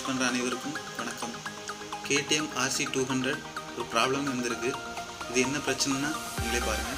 use பண்ணுற அனைவருக்கும் வணக்கம் கேடிஎம் ஆர்சி டூ ஹண்ட்ரட் ஒரு ப்ராப்ளம் வந்திருக்கு இது என்ன பிரச்சனைனா நீங்களே பாருங்கள்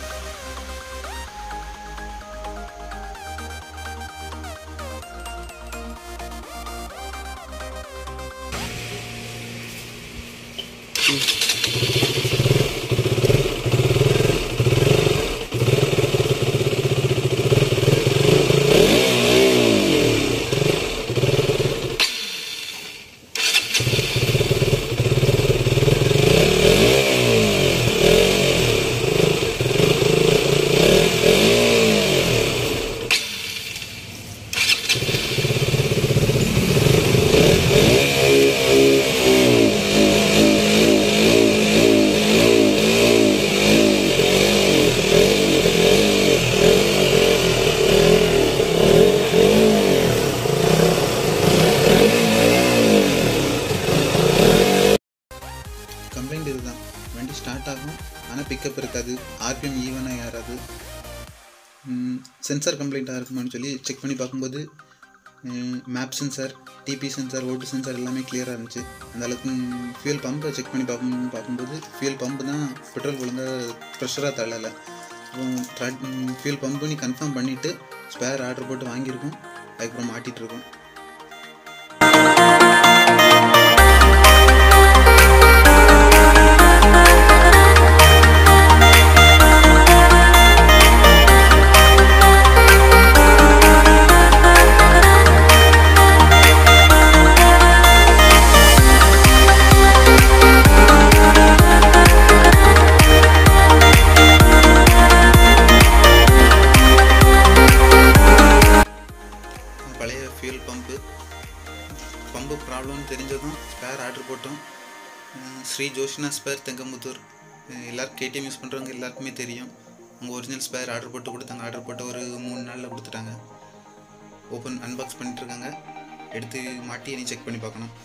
கம்ப்ளைண்ட் இதுதான் வண்டி ஸ்டார்ட் ஆகும் ஆனால் பிக்கப் இருக்காது ஆர்பிஎம் ஈவனாக ஏறாது சென்சார் கம்ப்ளைண்ட்டாக இருக்குமான்னு சொல்லி செக் பண்ணி பார்க்கும்போது map sensor TP sensor O two sensor எல்லாமே கிளியராக இருந்துச்சு அந்த அளவுக்கு ஃபியூல் பம்பை செக் பண்ணி பார்க்கும் பார்க்கும்போது ஃபியூல் பம்பு தான் பெட்ரோல் ஒழுங்காக ப்ரெஷராக தள்ளலை ஃபியூல் பம்ப் பண்ணி கன்ஃபார்ம் பண்ணிவிட்டு ஸ்பேர் ஆர்டர் போட்டு வாங்கியிருக்கோம் அதுக்கப்புறம் மாட்டிகிட்டு இருக்கோம் பழைய ஃபியூல் பம்பு பம்பு ப்ராப்ளம்னு தெரிஞ்சதும் ஸ்பேர் ஆர்டர் போட்டோம் அஹ் ஸ்ரீ ஜோஷினா ஸ்பேர் தெங்கமுத்தூர் அஹ் எல்லாரும் கேடிஎம் யூஸ் பண்ணுறவங்க எல்லாருக்குமே தெரியும் அவங்க ஒரிஜினல் ஸ்பேர் ஆர்டர் போட்டு கொடுத்தாங்க ஆர்டர் போட்டு ஒரு மூணு நாளில் கொடுத்துட்டாங்க ஓப்பன் அன்பாக்ஸ் பண்ணிட்டு இருக்காங்க எடுத்து மாட்டி இனி செக் பண்ணி பார்க்கணும்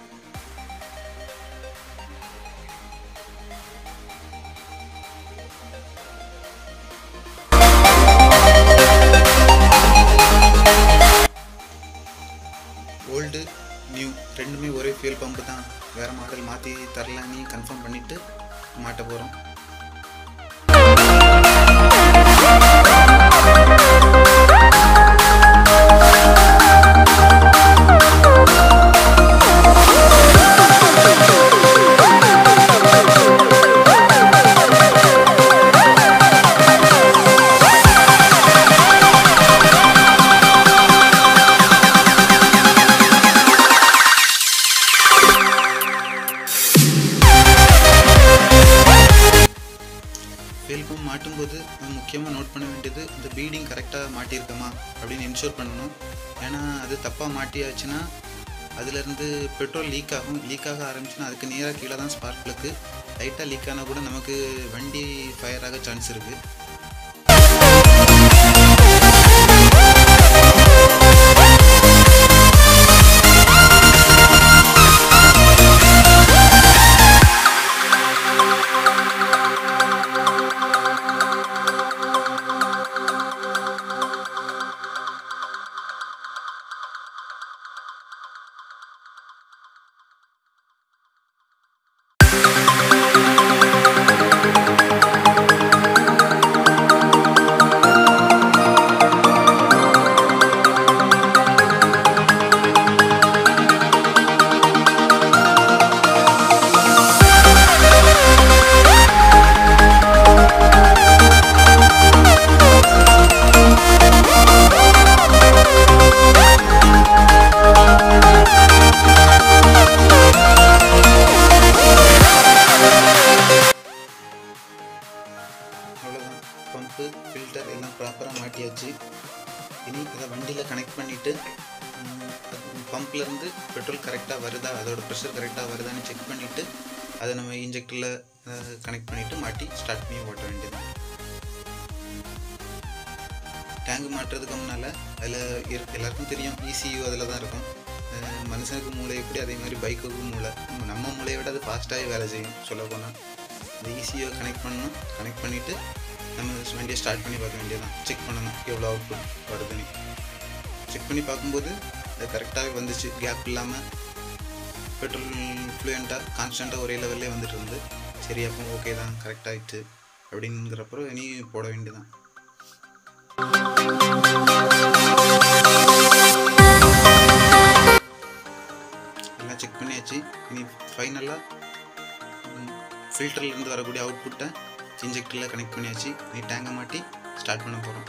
ஓல்டு நியூ ரெண்டுமே ஒரே ஃபியூல் பம்பு தான் வேறு மாடல் மாற்றி தரலான்னு கன்ஃபார்ம் பண்ணிவிட்டு மாட்ட போகிறோம் ஃபியூல் பம்ப் மாட்டும்போது முக்கியமாக நோட் பண்ண வேண்டியது இந்த பீடிங் கரெக்டாக மாட்டியிருக்கோமா அப்படின்னு இன்ஷூர் பண்ணணும் ஏன்னா அது தப்பாக மாட்டியாச்சுன்னா அதுலேருந்து பெட்ரோல் லீக் ஆகும் லீக் ஆக ஆரம்பிச்சுன்னா அதுக்கு நேராக கீழே தான் ஸ்பார்க் ப்ளக்கு லைட்டாக லீக் ஆனால் கூட நமக்கு வண்டி ஃபயர் ஆக சான்ஸ் இருக்குது அவ்வளோதான் பம்பு ஃபில்டர் எல்லாம் ப்ராப்பராக மாட்டியாச்சு இனி இதை வண்டியில் கனெக்ட் பண்ணிவிட்டு பம்ப்லேருந்து பெட்ரோல் கரெக்டாக வருதா அதோட ப்ரெஷர் கரெக்டாக வருதான்னு செக் பண்ணிவிட்டு அதை நம்ம இன்ஜெக்டரில் கனெக்ட் பண்ணிவிட்டு மாட்டி ஸ்டார்ட் பண்ணி ஓட்ட வேண்டியது டேங்க் மாட்டுறதுக்கு முன்னால் அதில் இருக்கு எல்லாருக்கும் தெரியும் இசியூ அதில் தான் இருக்கும் அஹ் மனுஷனுக்கு மூளை எப்படி அதே மாதிரி பைக்குக்கு மூளை நம்ம மூளையை விட அது ஃபாஸ்ட்டாகவே வேலை செய்யும் சொல்ல போனால் இந்த இசியூ கனெக்ட் பண்ணணும் கனெக்ட் பண்ணிவிட்டு நம்ம வண்டியை ஸ்டார்ட் பண்ணி பார்க்க வேண்டியதான் செக் பண்ணணும் எவ்வளோ அவுட்புட் வருதுன்னு செக் பண்ணி பார்க்கும்போது அது கரெக்டாகவே வந்துச்சு கேப் இல்லாமல் பெட்ரோல் ஃப்ளூயண்ட்டாக கான்ஸ்டண்ட்டாக ஒரே லெவல்லே வந்துட்டு இருந்து சரி அப்போ ஓகே தான் கரெக்ட் ஆகிட்டு அப்படிங்கிறப்பறம் இனி போட வேண்டியதான் எல்லாம் செக் பண்ணியாச்சு இனி ஃபைனலாக ஃபில்டர்லேருந்து வரக்கூடிய அவுட்புட்டை இன்ஜெக்டரில் கனெக்ட் பண்ணியாச்சு நீ டேங்கை மாட்டி ஸ்டார்ட் பண்ண போகிறோம்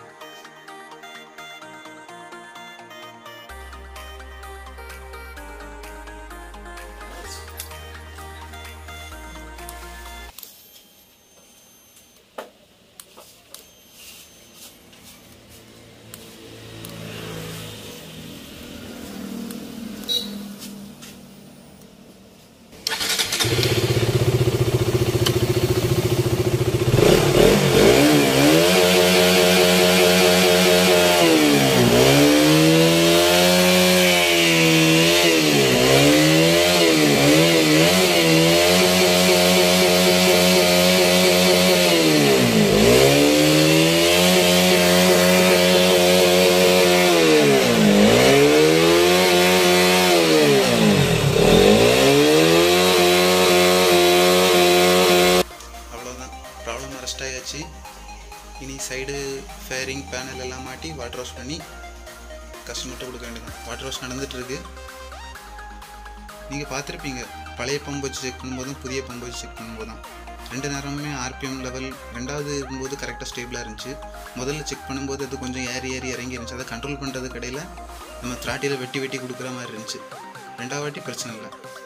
அவ்வளோதான் ப்ராப்ளம் அரெஸ்ட் ஆயாச்சு இனி சைடு ஃபேரிங் பேனல் எல்லாம் மாட்டி வாட்டர் வாஷ் பண்ணி கஸ்டமர்கிட்ட கொடுக்க வேண்டியதான் வாட்டர் வாஷ் நடந்துட்டு இருக்கு நீங்கள் பார்த்துருப்பீங்க பழைய பம்பு வச்சு செக் பண்ணும்போதும் புதிய பம்பு வச்சு செக் பண்ணும்போதும் ரெண்டு நேரமுமே ஆர்பிஎம் லெவல் ரெண்டாவது இருக்கும்போது கரெக்டாக ஸ்டேபிளாக இருந்துச்சு முதல்ல செக் பண்ணும்போது அது கொஞ்சம் ஏறி ஏறி இறங்கி இருந்துச்சு அதை கண்ட்ரோல் பண்ணுறதுக்கு இடையில நம்ம த்ராட்டியில் வெட்டி வெட்டி கொடுக்குற மாதிரி இருந்துச்சு ரெண்டாவது வாட்டி பிரச்சனை இல்லை